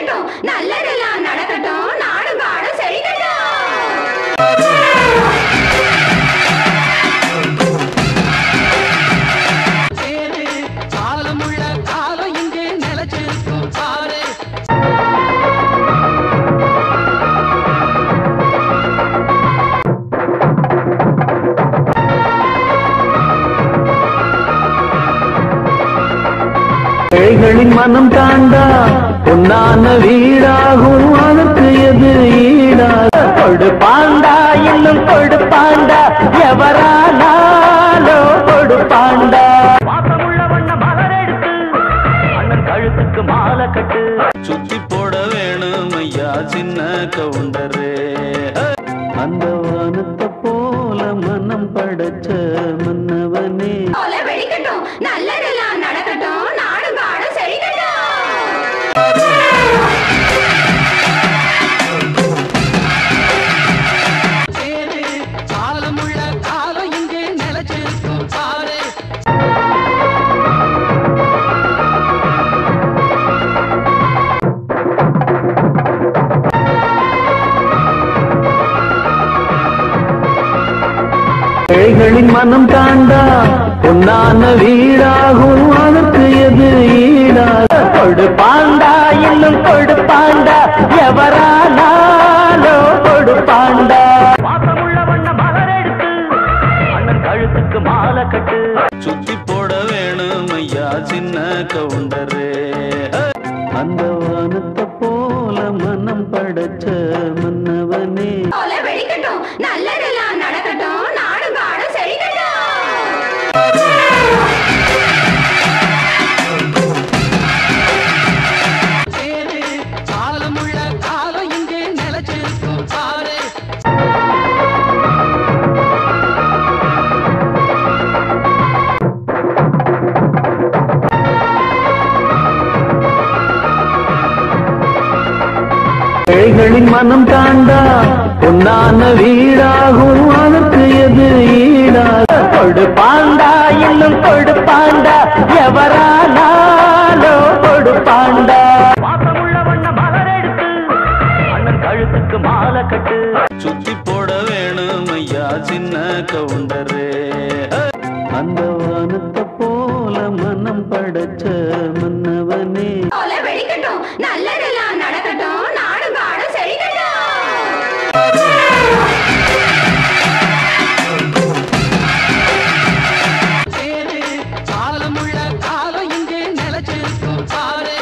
வெடிக்கட்டும் நல்லதெல்லாம் நடக்கட்டும் நாடு காடு செழிக்கட்டும் சேரு காலமுள்ள காலம் இங்கே நிலைச்சிருக்கும் பாரு ஏழைகளின் மனம் தாண்டா பொன்னான வீடாகும் அதற்கு எது ஈடாக கொடுப்பாண்டா இன்னும் கொடுப்பாண்டா எவரானாலோ கொடுப்பாண்டா வாசமுள்ள வண்ண மலர் எடுத்து அண்ணன் கழுத்துக்கு மாலை கட்டு சுத்தி போட வேணும் ஐயா சின்ன கவுண்டரே அந்த வானத்தை போல மனம் படைச்ச மன்னவனே போல வெடிக்கட்டும் நல்லதெல்லாம் நடக்கட்டும் நாடு காடு செழிக்கட்டும் சேரு காலமுள்ள காலம் இங்கே நிலைச்சிருக்கும் பாரு ஏழைகளின் மனம் தாண்டா பொன்னான வீடாகும் அதற்கு எது ஈடாக கொடுப்பாண்டா இன்னும் கொடுப்பாண்டா எவரானாலோ கொடுப்பாண்டா வாசமுள்ள வண்ண மலர் எடுத்து அண்ணன் கழுத்துக்கு மாலை கட்டு சுத்தி போட வேணும் ஐயா சின்ன கவுண்டரே அந்த வானத்தை போல மனம் படைச்ச மன்னவனே போல வெடிக்கட்டும் நல்லதெல்லாம் நடக்கட்டும் நாடு காடு செழிக்கட்டும் சேரு காலமுள்ள காலம் இங்கே நிலைச்சிருக்கும் பாரு ஏழைகளின் மனம் தாண்டா பொன்னான வீடாகும் அதற்கு எது ஈடாக கொடுப்பாண்டா இன்னும் கொடுப்பாண்டா எவரானாலோ கொடுப்பாண்டா வாசமுள்ள வண்ண மலர் எடுத்து அண்ணன் கழுத்துக்கு மாலை கட்டு சுத்தி போட வேணும் ஐயா சின்ன கவுண்டரே அந்த வானத்தை போல மனம் படைச்ச மன்னவனே போல வெடிக்கட்டும் நல்லதெல்லாம் நடக்கட்டும் நாடு காடு செழிக்கட்டும் சேரு காலமுள்ள காலம் இங்கே நிலைச்சிருக்கும் பாரு